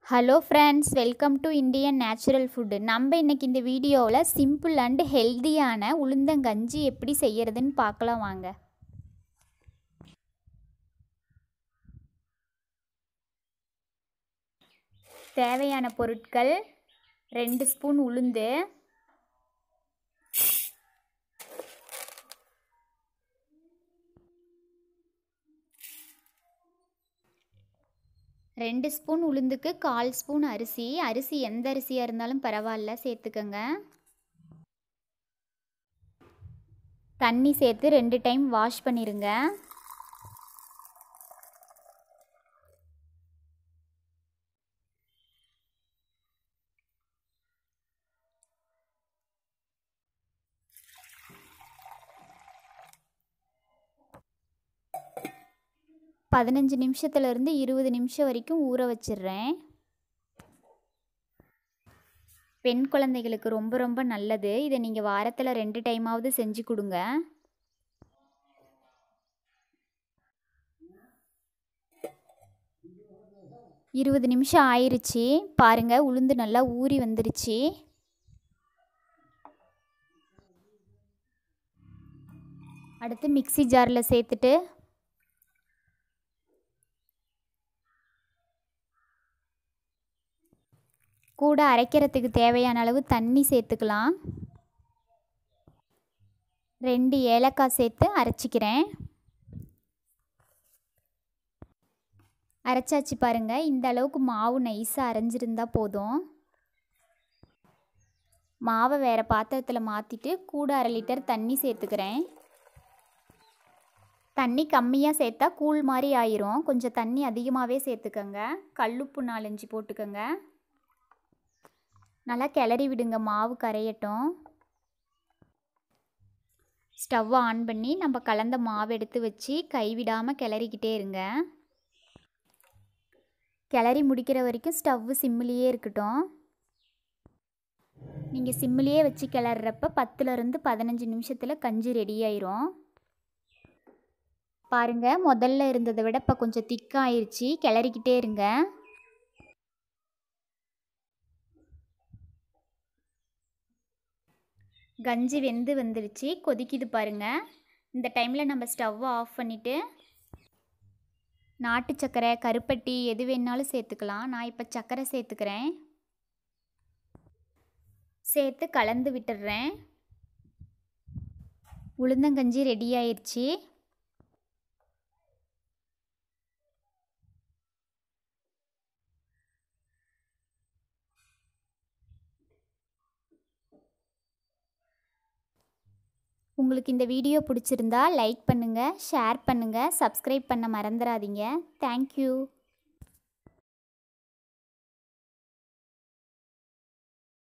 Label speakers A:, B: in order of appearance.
A: hello friends welcome to Indian natural food நம்ம இன்னைக்கு இந்த வீடியோவில் சிம்பிள் அண்ட் ஹெல்தியான உளுந்தங்கஞ்சி எப்படி செய்யறதுன்னு பார்க்கலாம் வாங்க தேவையான பொருட்கள் ரெண்டு ஸ்பூன் உளுந்து ரெண்டு ஸ்பூன் உளுந்துக்கு கால் ஸ்பூன் அரிசி அரிசி எந்த அரிசியாக இருந்தாலும் பரவாயில்ல சேர்த்துக்கோங்க தண்ணி சேர்த்து ரெண்டு டைம் வாஷ் பண்ணிடுங்க பதினஞ்சு நிமிஷத்துலேருந்து இருபது நிமிஷம் வரைக்கும் ஊற வச்சிடுறேன் பெண் குழந்தைகளுக்கு ரொம்ப ரொம்ப நல்லது இதை நீங்கள் வாரத்தில் ரெண்டு டைமாவது செஞ்சு கொடுங்க இருபது நிமிஷம் ஆயிருச்சு பாருங்கள் உளுந்து நல்லா ஊறி வந்துருச்சு அடுத்து மிக்சி ஜாரில் சேர்த்துட்டு கூட அரைக்கிறதுக்கு தேவையான அளவு தண்ணி சேர்த்துக்கலாம் ரெண்டு ஏலக்காய் சேர்த்து அரைச்சிக்கிறேன் அரைச்சாச்சு பாருங்கள் இந்த அளவுக்கு மாவு நைஸாக அரைஞ்சிருந்தா போதும் மாவை வேறு பாத்திரத்தில் மாற்றிட்டு கூட அரை லிட்டர் தண்ணி சேர்த்துக்கிறேன் தண்ணி கம்மியாக சேர்த்தா கூழ் மாதிரி ஆயிரும் கொஞ்சம் தண்ணி அதிகமாகவே சேர்த்துக்கோங்க கல்லுப்பு நாலஞ்சு போட்டுக்கோங்க நல்லா கிளறி விடுங்க மாவு கரையட்டும் ஸ்டவ்வை ஆன் பண்ணி நம்ம கலந்த மாவு எடுத்து வச்சு கைவிடாமல் கிளறிக்கிட்டே இருங்க கிளறி முடிக்கிற வரைக்கும் ஸ்டவ்வு சிம்மிலேயே இருக்கட்டும் நீங்கள் சிம்மிலேயே வச்சு கிளறப்ப பத்துலேருந்து பதினஞ்சு நிமிஷத்தில் கஞ்சி ரெடி ஆயிரும் பாருங்கள் முதல்ல இருந்ததை விட இப்போ கொஞ்சம் திக்காயிருச்சு கிளறிக்கிட்டே இருங்க கஞ்சி வெந்து வந்துருச்சு கொதிக்குது பாருங்கள் இந்த டைமில் நம்ம ஸ்டவ்வை ஆஃப் பண்ணிவிட்டு நாட்டு சர்க்கரை கருப்பட்டி எது வேணாலும் சேர்த்துக்கலாம் நான் இப்போ சர்க்கரை சேர்த்துக்கிறேன் சேர்த்து கலந்து விட்டுடுறேன் உளுந்தங்கஞ்சி ரெடி ஆயிடுச்சு உங்களுக்கு இந்த வீடியோ பிடிச்சிருந்தா லைக் பண்ணுங்கள் ஷேர் பண்ணுங்கள் சப்ஸ்கிரைப் பண்ண மறந்துடாதீங்க தேங்க்யூ